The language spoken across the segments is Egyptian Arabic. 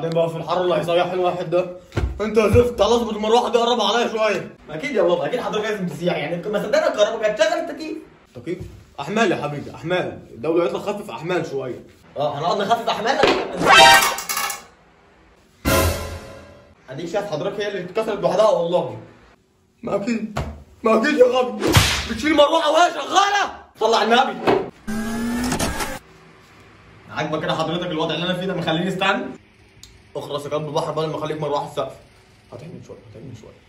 وبعدين بقى في الحر اللي هيصيح الواحد ده انت يا زفت خلاص بس المروحه دي قرب عليا شويه اكيد يا بابا اكيد حضرتك لازم تسيح يعني ما صدقنا الكهرباء كانت تشغل التكييف تكييف احمال يا حبيبي احمال الدوله قالت لك خفف احمال شويه اه هنقعد نخفف احمالنا اديك شايف حضرتك هي اللي اتكسرت لوحدها والله ما اكيد ما اكيد يا غبي بتشيل مروحه وهي شغاله صلى على النبي عاجبك كده حضرتك الوضع اللي انا فيه ده مخليني استنى اخرس يا كلب البحر بدل ما اخليك مروحه السقف هتعمل شويه هتعمل شويه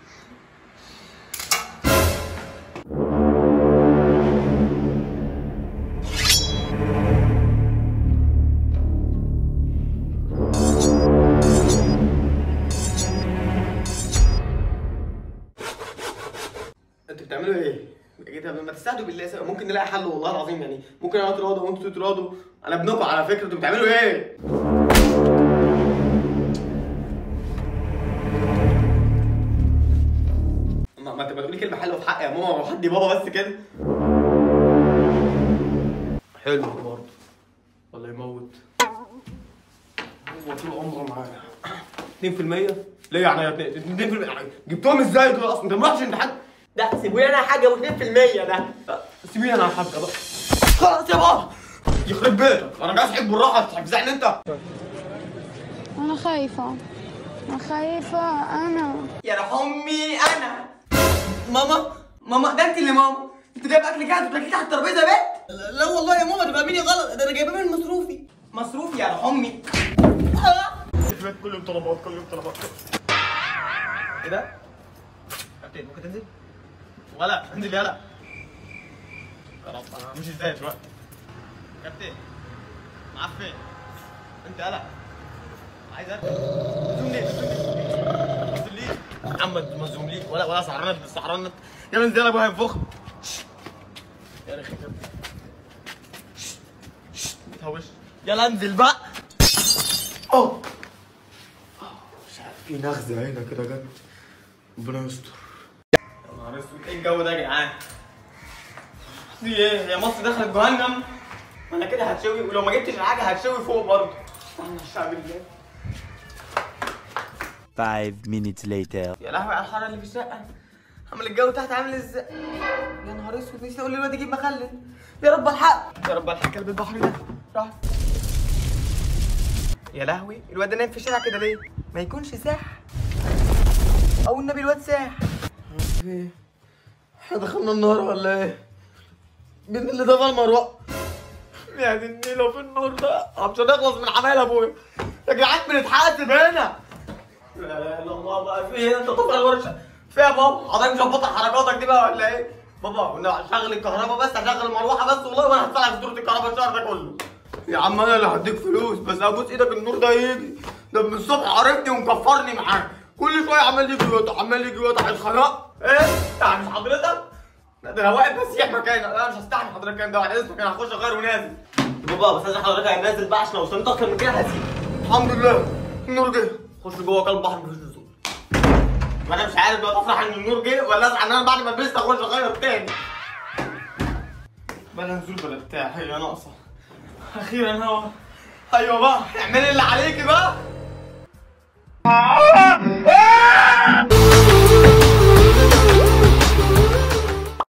انتوا بتعملوا ايه؟ يا جدع ما تستهدوا بالله سوا. ممكن نلاقي حل والله العظيم يعني ممكن انا اتراضى وانتوا تتراضوا انا ابنكم على فكره انتوا بتعملوا ايه؟ ما ما انت ما تقولي كلمه حلوه في حقي يا ماما وحدي بابا بس كده حلو برضه ولا يموت هو طول عمره معايا 2% ليه يعني يا 2% يعني جبتهم ازاي دول اصلا انت ما رحتش امتحان ده سيبوني انا حاجه و2% ده سيبيني انا يا حاجه بقى خلاص يا بابا يخرب بيتك انا جاي احب بالراحه تحفزعني انت أنا خايفة أنا خايفة أنا يا روح امي انا ماما ماما ده انت اللي ماما انت جايب اكل جاهز وتاكليه تحت الترابيزه يا بنت لا والله يا ماما تبقى مني غلط ده انا جايباه من مصروفي مصروفي يا روح امي آه. كل يوم طلبات كل يوم طلبات ايه ده؟ كابتن ممكن تنزل؟ ولا انزل يلا خلاص انا مش ازاي دلوقتي كابتن معفن انت يلا عايز اركب مزوم ليه مزوم ليه محمد مزوم ليه ولا ولا سعرانة سعرانة يا من زي ابويا هينفخ يا رخي كابتن ما تهوش يلا انزل بقى اه مش عارف في نغزه هنا كده جت ربنا يستر يا نهار اسود ايه الجو ده يا جدعان؟ في ايه؟ هي مصر دخلت جهنم؟ ما انا كده هتشوي ولو ما جبتش الحاجه هتشوي فوق برضه. استنى الشعب الله. Five minutes later. يا لهوي على الحاره اللي في الشقه. عامل الجو تحت عامل ازاي؟ يا نهار اسود نسيت اقول للواد يجيب مخلل. يا رب الحق يا رب الحق كلب البحر ده راح. يا لهوي الواد ده نايم في الشارع كده ليه؟ ما يكونش ساح. او النبي الواد ساح. ايه احنا دخلنا النار ولا ايه؟ مين اللي دفع المروحه؟ يا دي النيلة في النور ده مش هنخلص من عمال ابويا يا جدعان بنتحاسب هنا لا اله الا الله بقى في ايه انت طفل الورشه في إيه يا بابا حضرتك مظبط حركاتك دي بقى ولا ايه بابا انا هشغل الكهرباء بس هشغل المروحه بس والله وانا هدفع لك فاتوره الكهرباء الشهر ده كله يا عم انا اللي هديك فلوس بس ابوس ايدك النور ده يجي ده من الصبح عرفتني ومكفرني معاه كل شويه عمال يجي يقطع عمال يجي يقطع اتخنقت ايه يعني مش حضرتك لا ده انا واقف بسيح مكاني انا مش هستحمل حضرتك الكلام ده بعد اذنك انا هخش اغير ونازل بابا بس لازم حضرتك هننزل بقى عشان لو وصلت اكتر من كده هسيب الحمد لله النور جه خش جوه قلب بحر مفيش نزول ما انا مش عارف بقى افرح ان النور جه ولا ازعل ان انا بعد ما لبست اخش اغير تاني بلا نزول بلا بتاع هي ناقصه اخيرا هوا ايوه بقى اعملي اللي عليكي بقى